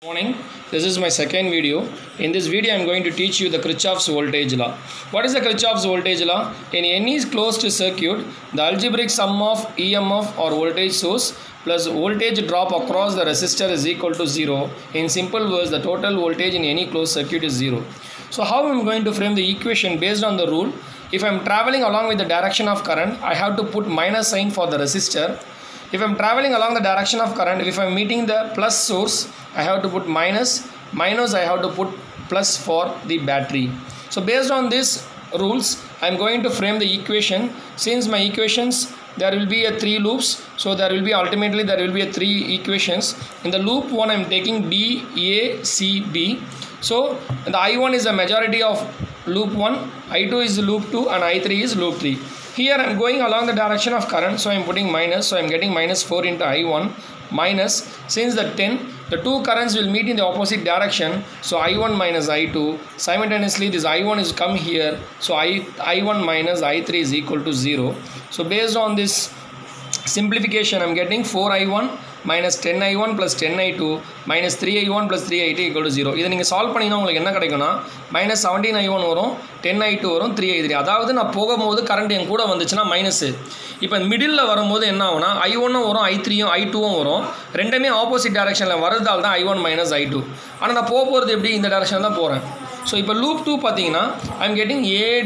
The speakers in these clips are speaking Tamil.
Morning. This is my second video. In this video, I am going to teach you the Kirchhoff's voltage law. What is the Kirchhoff's voltage law? In any closed circuit, the algebraic sum of EMF or voltage source plus voltage drop across the resistor is equal to zero. In simple words, the total voltage in any closed circuit is zero. So, how I am going to frame the equation based on the rule? If I am traveling along with the direction of current, I have to put minus sign for the resistor if I'm traveling along the direction of current, if I'm meeting the plus source, I have to put minus, minus I have to put plus for the battery. So based on these rules, I'm going to frame the equation. Since my equations, there will be a three loops. So there will be ultimately there will be a three equations. In the loop one, I'm taking B, A, C, B. So the I1 is a majority of loop 1, I2 is loop 2 and I3 is loop 3 here I'm going along the direction of current so I'm putting minus so I'm getting minus 4 into I1 minus since the 10 the two currents will meet in the opposite direction so I1 minus I2 simultaneously this I1 is come here so I, I1 minus I3 is equal to 0 so based on this simplification I'm getting 4I1 minus ten I one plus ten I two minus three I one plus three I two equal to zero இதை நீங்கள் சால்வ் பண்ணிங்கன்னா உங்களுக்கு என்ன கிடைக்கும்னா மைனஸ் செவன்டீன் ஐ ஒன் வரும் டென் ஐ டூ வரும் த்ரீ ஐ த்ரீ அதாவது நான் போகும்போது கரண்ட் என் கூட வந்துச்சுன்னா மைனஸு இப்போ மிடில் வரும்போது என்ன ஆகும்னா ஐ ஒன்னும் வரும் ஐ த்ரீயும் ஐ டூவும் வரும் ரெண்டுமே ஆப்போசிட் டேரக்ஷனில் வரதால் தான் I one minus I two ஆனால் நான் போக போகிறது எப்படி இந்த டேரக்ஷன் தான் போகிறேன் ஸோ இப்போ லூப் டூ பார்த்தீங்கன்னா ஐம் கெட்டிங்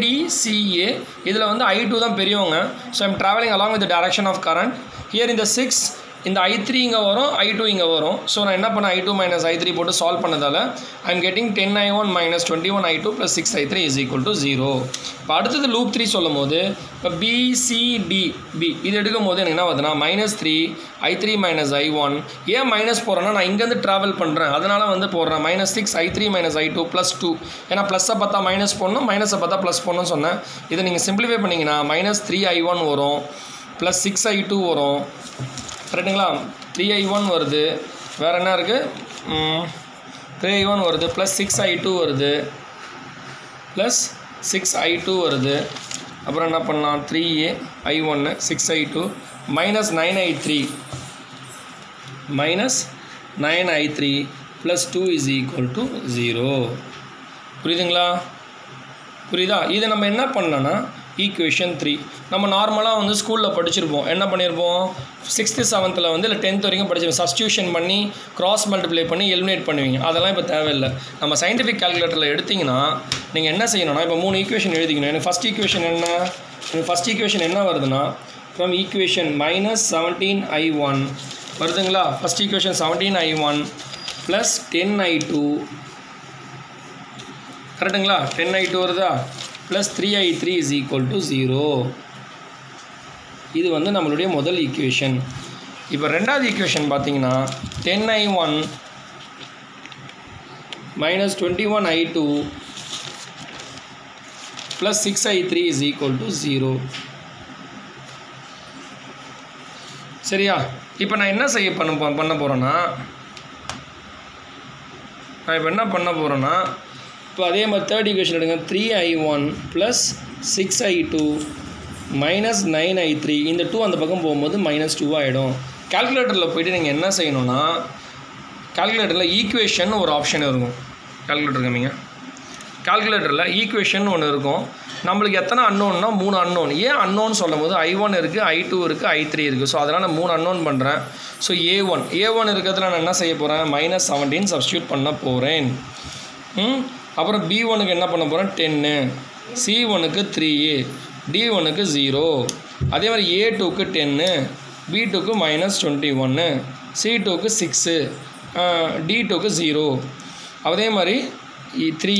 ஏடிசிஏ இதில் வந்து ஐ டூ தான் பெரியவங்க so I'm travelling along with direction of current here இந்த சிக்ஸ் இந்த ஐ த்ரீ இங்கே வரும் ஐ டூ இங்கே வரும் ஸோ நான் என்ன பண்ணேன் I two minus I three போட்டு சால்வ் பண்ணதால் I am getting ten I one minus twenty one I two plus six I three is equal to zero இப்போ அடுத்தது லூப் த்ரீ சொல்லும் போது இப்போ பிசிடி பி இது எடுக்கும் போது எனக்கு என்ன வருதுன்னா minus three I three minus I one ஏன் மைனஸ் போகிறேன்னா நான் இங்கேருந்து ட்ராவல் பண்ணுறேன் அதனால் வந்து போடுறேன் minus six I three minus I two plus two ஏன்னா ப்ளஸ்ஸை பார்த்தா மைனஸ் போடணும் மைனஸை பார்த்தா ப்ளஸ் போடணும்னு சொன்னேன் இதை நீங்கள் சிம்பிளிஃபை பண்ணிங்கன்னா மைனஸ் த்ரீ ஐ ஒன் வரும் ப்ளஸ் சிக்ஸ் ஐ டூ வரும் கரெக்டுங்களா த்ரீ ஐ ஒன் வருது வேறு என்ன இருக்குது த்ரீ ஐ ஒன் வருது ப்ளஸ் சிக்ஸ் ஐ டூ வருது ப்ளஸ் சிக்ஸ் ஐ டூ வருது அப்புறம் என்ன பண்ணலாம் த்ரீ ஏ ஐ ஒன்று six I two minus nine I three minus nine I three plus two is equal to zero புரியுதுங்களா புரியுதா இதை நம்ம என்ன பண்ணலான்னா ஈக்குவேஷன் த்ரீ நம்ம நார்மலாக வந்து ஸ்கூலில் படிச்சிருப்போம் என்ன பண்ணியிருப்போம் சிக்ஸ்த்து செவன்த்தில் வந்து இல்லை டென்த் வரைக்கும் படிச்சிருப்போம் சப்ஸ்டியூஷன் பண்ணி கிராஸ் மல்டிப்ளை பண்ணி எலிமினேட் பண்ணுவீங்க அதெல்லாம் இப்போ தேவையில்லை நம்ம சயின்டிஃபிக் கால்குலேட்டரில் எடுத்திங்கன்னா நீங்கள் என்ன செய்யணும்னா இப்போ மூணு ஈக்குவேஷன் எழுதிக்கணும் எனக்கு ஃபஸ்ட் ஈக்குவேஷன் என்ன எனக்கு ஃபஸ்ட் ஈக்குவேஷன் என்ன வருதுன்னா from equation minus seventeen I one வருதுங்களா first equation seventeen I one plus ten I two கரெக்டுங்களா டென் ஐ டூ வருதா plus three I three is equal to zero இது வந்து நம்மளுடைய முதல் ஈக்குவேஷன் இப்போ ரெண்டாவது ஈக்குவேஷன் பார்த்தீங்கன்னா ten I one minus twenty one I two plus six I three is equal to zero சரியா இப்போ நான் என்ன செய்ய பண்ண போ- பண்ண போகிறேன்னா நான் இப்போ என்ன பண்ண போகிறேன்னா இப்போ அதே மாதிரி தேர்ட் ஈக்குவேஷன் எடுங்க three I one plus six I two minus nine I three இந்த டூ அந்த பக்கம் போகும்போது மைனஸ் டூ ஆகிடும் கால்குலேட்டரில் போயிட்டு நீங்கள் என்ன செய்யணும்னா கால்குலேட்டரில் ஈக்குவேஷன் ஒரு ஆப்ஷன் இருக்கும் கால்குலேட்டர் கம்மிங்க கால்குலேட்டரில் ஈக்குவேஷன் ஒன்று இருக்கும் நம்மளுக்கு எத்தனை அன்னோன்னா மூணு அன்னோன் ஏன் அன்னோன் சொல்லும் போது ஐ ஒன் இருக்குது ஐ டூ இருக்குது ஐ த்ரீ இருக்குது ஸோ அதனால் நான் மூணு அன்னோன் பண்ணுறேன் so A one A one இருக்கிறதுல நான் என்ன செய்ய போகிறேன் மைனஸ் செவன்டீன் சப்ஸ்டியூட் பண்ண போகிறேன் ம் அப்புறம் பி ஒனுக்கு என்ன பண்ண போகிறேன் டென்னு சி ஒனுக்கு த்ரீ டி ஒனுக்கு ஜீரோ அதே மாதிரி ஏ டூக்கு டென்னு பி டூக்கு மைனஸ் டுவெண்ட்டி ஒன்று சி டூக்கு சிக்ஸு டி டூக்கு ஜீரோ அதே மாதிரி three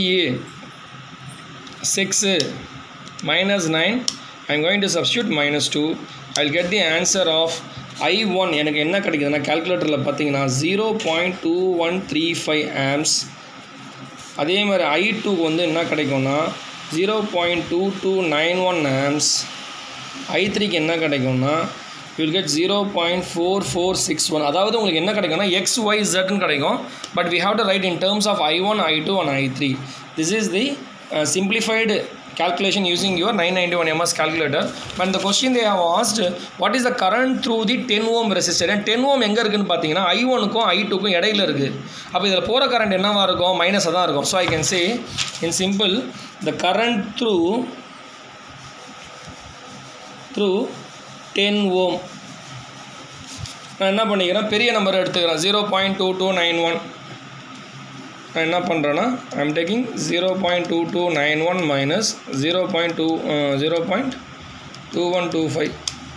six minus nine I'm going to substitute minus two I will get the answer of I one எனக்கு என்ன கிடைக்குதுன்னா கால்குலேட்டரில் பார்த்தீங்கன்னா zero point two one three five amps அதே மாதிரி ஐ டூக்கு வந்து என்ன கிடைக்கும்னா zero point two two nine one amps I த்ரீக்கு என்ன கிடைக்கும்னா will get zero point four four six one அதாவது உங்களுக்கு என்ன கிடைக்கும்னா எக்ஸ் ஒய் ஜெட்னு கிடைக்கும் but we have to write in terms of I one I two and I three this is the simplified calculation using your 991 ms calculator but the question they have asked what is the current through the 10 ohm resistor and 10 ohm எங்கே இருக்குன்னு பார்த்தீங்கன்னா ஐ ஒனுக்கும் ஐ டூக்கும் இடையில இருக்குது அப்போ இதில் போகிற கரண்ட் என்னவா இருக்கும் மைனஸாக தான் இருக்கும் so I can say in simple the current through through ten ohm நான் என்ன பண்ணிக்கிறேன் பெரிய நம்பர் எடுத்துக்கிறேன் zero point two two nine one நான் என்ன பண்ணுறேன்னா I'm taking zero point two two nine one minus zero point two zero point two one two five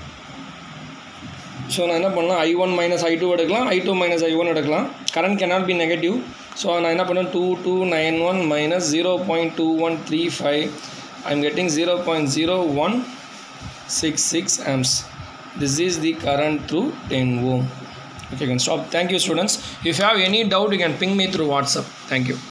so நான் என்ன பண்ணலாம் I one minus I two எடுக்கலாம் I two minus I one எடுக்கலாம் current cannot be negative so நான் என்ன பண்ணுவேன் two two nine one minus zero point two one three five I am getting zero point zero one six six amps this is the current through 10 ohm okay you can stop thank you students if you have any doubt you can ping me through whatsapp thank you